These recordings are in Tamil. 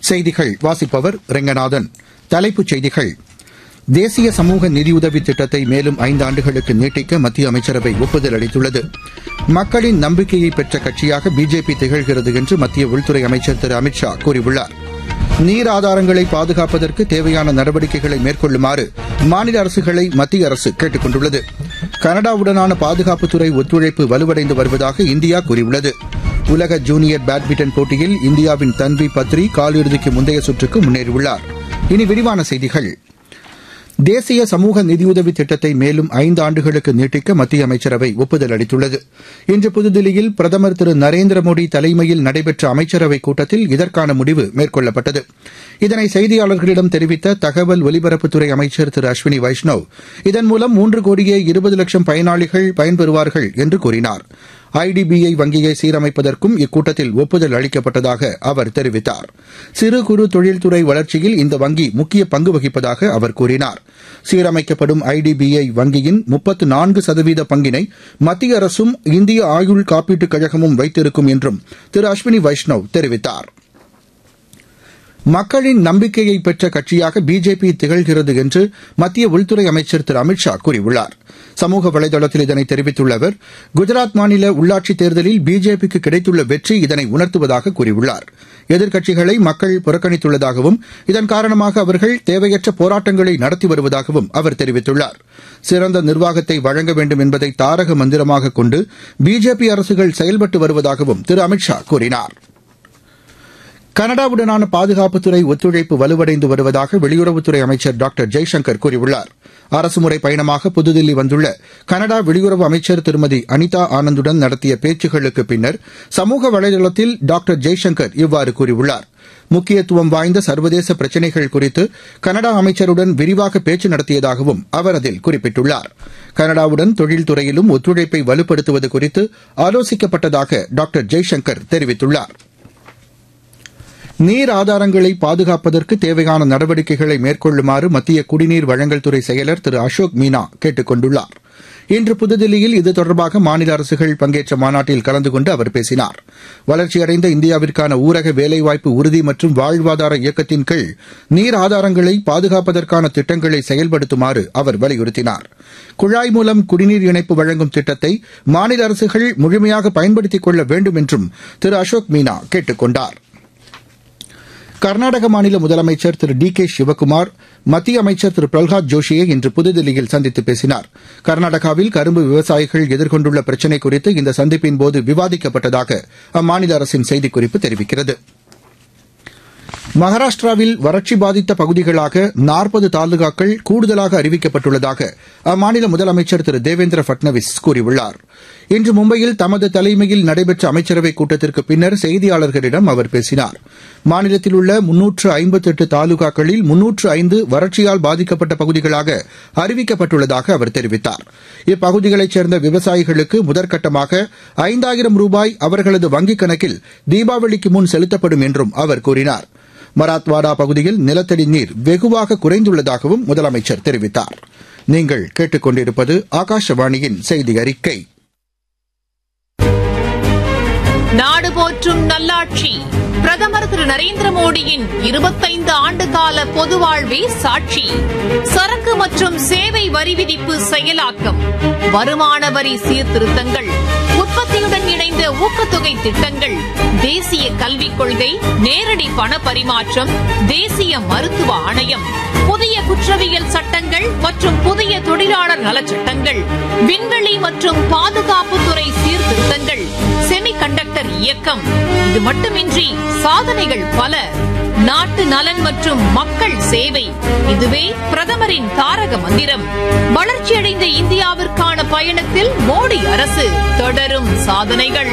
செய்திகள் வாசிப்பவர் ரெங்கநாதன் தலைப்புச் செய்திகள் தேசிய சமூக நிதியுதவி திட்டத்தை மேலும் ஐந்து ஆண்டுகளுக்கு நீட்டிக்க மத்திய அமைச்சரவை ஒப்புதல் அளித்துள்ளது மக்களின் நம்பிக்கையை பெற்ற கட்சியாக பிஜேபி திகழ்கிறது என்று மத்திய உள்துறை அமைச்சர் திரு அமித் ஷா கூறியுள்ளார் நீர் ஆதாரங்களை பாதுகாப்பதற்கு தேவையான நடவடிக்கைகளை மேற்கொள்ளுமாறு மாநில அரசுகளை மத்திய அரசு கேட்டுக் கொண்டுள்ளது கனடாவுடனான பாதுகாப்புத்துறை ஒத்துழைப்பு வலுவடைந்து வருவதாக இந்தியா கூறியுள்ளது உலக ஜூனியர் பேட்மிண்டன் போட்டியில் இந்தியாவின் தன்வி பத்ரி காலிறுதிக்கு முந்தைய சுற்றுக்கு முன்னேறியுள்ளார் இனி விரிவான செய்திகள் தேசிய சமூக நிதியுதவி திட்டத்தை மேலும் ஐந்து ஆண்டுகளுக்கு நீட்டிக்க மத்திய அமைச்சரவை ஒப்புதல் அளித்துள்ளது இன்று புதுதில்லியில் பிரதமர் திரு நரேந்திர மோடி தலைமையில் நடைபெற்ற அமைச்சரவைக் கூட்டத்தில் இதற்கான முடிவு மேற்கொள்ளப்பட்டது இதனை செய்தியாளர்களிடம் தெரிவித்த தகவல் ஒலிபரப்புத்துறை அமைச்சர் திரு அஸ்வினி வைஷ்ணவ் இதன் மூலம் மூன்று கோடியே இருபது லட்சம் பயனாளிகள் பயன்பெறுவார்கள் என்று கூறினார் ஐடிபிஐ வங்கியை சீரமைப்பதற்கும் இக்கூட்டத்தில் ஒப்புதல் அளிக்கப்பட்டதாக அவர் தெரிவித்தார் சிறு குறு தொழில்துறை வளர்ச்சியில் இந்த வங்கி முக்கிய பங்கு வகிப்பதாக அவர் கூறினார் சீரமைக்கப்படும் ஐடிபிஐ வங்கியின் முப்பத்து நான்கு சதவீத பங்கினை மத்திய அரசும் இந்திய ஆயுள் காப்பீட்டுக் கழகமும் வைத்திருக்கும் என்றும் திரு அஸ்வினி வைஷ்ணவ் தெரிவித்தார் மக்களின் நம்பிக்கையை பெற்ற கட்சியாக பிஜேபி திகழ்கிறது என்று மத்திய உள்துறை அமைச்சர் திரு அமித் ஷா கூறியுள்ளார் சமூக வலைதளத்தில் இதனை தெரிவித்துள்ள அவர் குஜராத் மாநில உள்ளாட்சித் தேர்தலில் பிஜேபிக்கு கிடைத்துள்ள வெற்றி இதனை உணர்த்துவதாக கூறியுள்ளார் எதிர்க்கட்சிகளை மக்கள் புறக்கணித்துள்ளதாகவும் இதன் காரணமாக அவர்கள் தேவையற்ற போராட்டங்களை நடத்தி வருவதாகவும் அவர் தெரிவித்துள்ளார் சிறந்த நிர்வாகத்தை வழங்க வேண்டும் என்பதை தாரக மந்திரமாக கொண்டு பிஜேபி அரசுகள் செயல்பட்டு வருவதாகவும் திரு அமித் ஷா கூறினாா் கனடாவுடனான பாதுகாப்புத்துறை ஒத்துழைப்பு வலுவடைந்து வருவதாக வெளியுறவுத்துறை அமைச்சர் டாக்டர் ஜெய்சங்கர் கூறியுள்ளார் அரசுமுறை பயணமாக புதுதில்லி வந்துள்ள கனடா வெளியுறவு அமைச்சர் திருமதி அனிதா ஆனந்துடன் நடத்திய பேச்சுகளுக்கு பின்னர் சமூக வலைதளத்தில் டாக்டர் ஜெய்சங்கர் இவ்வாறு கூறியுள்ளார் முக்கியத்துவம் வாய்ந்த சர்வதேச பிரச்சினைகள் குறித்து கனடா அமைச்சருடன் விரிவாக பேச்சு நடத்தியதாகவும் அவர் அதில் குறிப்பிட்டுள்ளார் கனடாவுடன் தொழில்துறையிலும் ஒத்துழைப்பை வலுப்படுத்துவது குறித்து ஆலோசிக்கப்பட்டதாக டாக்டர் ஜெய்சங்கர் தெரிவித்துள்ளாா் நீர் ஆதாரங்களை பாதுகாப்பதற்கு தேவையான நடவடிக்கைகளை மேற்கொள்ளுமாறு மத்திய குடிநீர் வழங்கல் துறை செயலர் திரு அசோக் மீனா கேட்டுக் கொண்டுள்ளார் இன்று புதுதில்லியில் இது தொடர்பாக மாநில அரசுகள் பங்கேற்ற மாநாட்டில் கலந்து கொண்டு அவர் பேசினார் வளர்ச்சியடைந்த இந்தியாவிற்கான ஊரக வேலைவாய்ப்பு உறுதி மற்றும் வாழ்வாதார இயக்கத்தின் கீழ் நீர் ஆதாரங்களை பாதுகாப்பதற்கான திட்டங்களை செயல்படுத்துமாறு அவர் வலியுறுத்தினார் குழாய் மூலம் குடிநீர் இணைப்பு வழங்கும் திட்டத்தை மாநில அரசுகள் முழுமையாக பயன்படுத்திக் கொள்ள வேண்டும் என்றும் திரு அசோக் மீனா கேட்டுக் கொண்டாா் கர்நாடக மாநில முதலமைச்சர் திரு டி கே சிவக்குமார் மத்திய அமைச்சர் திரு பிரல்ஹாத் ஜோஷியை இன்று புதுதில்லியில் சந்தித்து பேசினார் கர்நாடகாவில் கரும்பு விவசாயிகள் எதிர்கொண்டுள்ள பிரச்சினை குறித்து இந்த சந்திப்பின்போது விவாதிக்கப்பட்டதாக அம்மாநில அரசின் செய்திக்குறிப்பு தெரிவிக்கிறது மகாராஷ்டிராவில் வறட்சி பாதித்த பகுதிகளாக நாற்பது தாலுகாக்கள் கூடுதலாக அறிவிக்கப்பட்டுள்ளதாக அம்மாநில முதலமைச்சர் திரு தேவேந்திர பட்னவிஸ் கூறியுள்ளார் இன்று மும்பையில் தமது தலைமையில் நடைபெற்ற அமைச்சரவைக் கூட்டத்திற்கு பின்னர் செய்தியாளர்களிடம் அவர் பேசினார் மாநிலத்தில் உள்ள முன்னூற்று ஐம்பத்தெட்டு தாலுகாக்களில் முன்னூற்று ஐந்து வறட்சியால் பாதிக்கப்பட்ட பகுதிகளாக அறிவிக்கப்பட்டுள்ளதாக அவர் தெரிவித்தார் இப்பகுதிகளைச் சேர்ந்த விவசாயிகளுக்கு முதற்கட்டமாக ஐந்தாயிரம் ரூபாய் அவர்களது வங்கிக் கணக்கில் தீபாவளிக்கு முன் செலுத்தப்படும் என்றும் அவர் கூறினார் மராத்வாடா பகுதியில் நிலத்தடி நீர் வெகுவாக குறைந்துள்ளதாகவும் முதலமைச்சர் தெரிவித்தார் நீங்கள் கேட்டுக்கொண்டிருப்பது ஆகாஷவாணியின் செய்தி அறிக்கை நாடு போற்றும் நல்லாட்சி பிரதமர் திரு நரேந்திர மோடியின் இருபத்தைந்து ஆண்டு கால பொது வாழ்வே சாட்சி சரக்கு மற்றும் சேவை வரி விதிப்பு செயலாக்கம் வருமான வரி சீர்திருத்தங்கள் உற்பத்தியுடன் இணைந்த ஊக்கத்தொகை திட்டங்கள் தேசிய கல்விக் கொள்கை நேரடி பண பரிமாற்றம் தேசிய மருத்துவ ஆணையம் புதிய குற்றவியல் சட்டங்கள் மற்றும் புதிய தொழிலாளர் நலச்சட்டங்கள் விண்வெளி மற்றும் பாதுகாப்புத்துறை சீர்திருத்தங்கள் செமி கண்டக்டர் இயக்கம் இது மட்டுமின்றி சாதனைகள் பல நாட்டு நலன் மற்றும் மக்கள் சேவை இதுவே பிரதமரின் தாரக மந்திரம் வளர்ச்சியடைந்த இந்தியாவிற்கான பயணத்தில் மோடி அரசு தொடரும் சாதனைகள்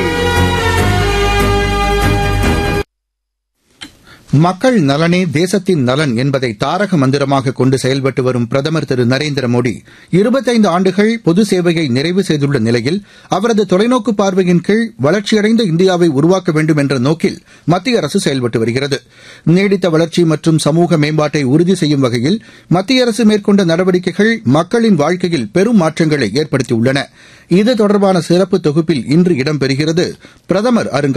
மக்கள் நலனே தேசத்தின் நலன் என்பதை தாரக மந்திரமாக கொண்டு செயல்பட்டு வரும் பிரதமர் திரு நரேந்திர மோடி இருபத்தைந்து ஆண்டுகள் பொது சேவையை நிறைவு செய்துள்ள நிலையில் அவரது தொலைநோக்கு பார்வையின் கீழ் வளர்ச்சியடைந்த இந்தியாவை உருவாக்க வேண்டும் என்ற நோக்கில் மத்திய அரசு செயல்பட்டு வருகிறது நீடித்த வளர்ச்சி மற்றும் சமூக மேம்பாட்டை உறுதி செய்யும் வகையில் மத்திய அரசு மேற்கொண்ட நடவடிக்கைகள் மக்களின் வாழ்க்கையில் பெரும் மாற்றங்களை ஏற்படுத்தியுள்ளன இது தொடர்பான சிறப்பு தொகுப்பில் இன்று இடம்பெறுகிறது பிரதமர் அருங்காட்சியகம்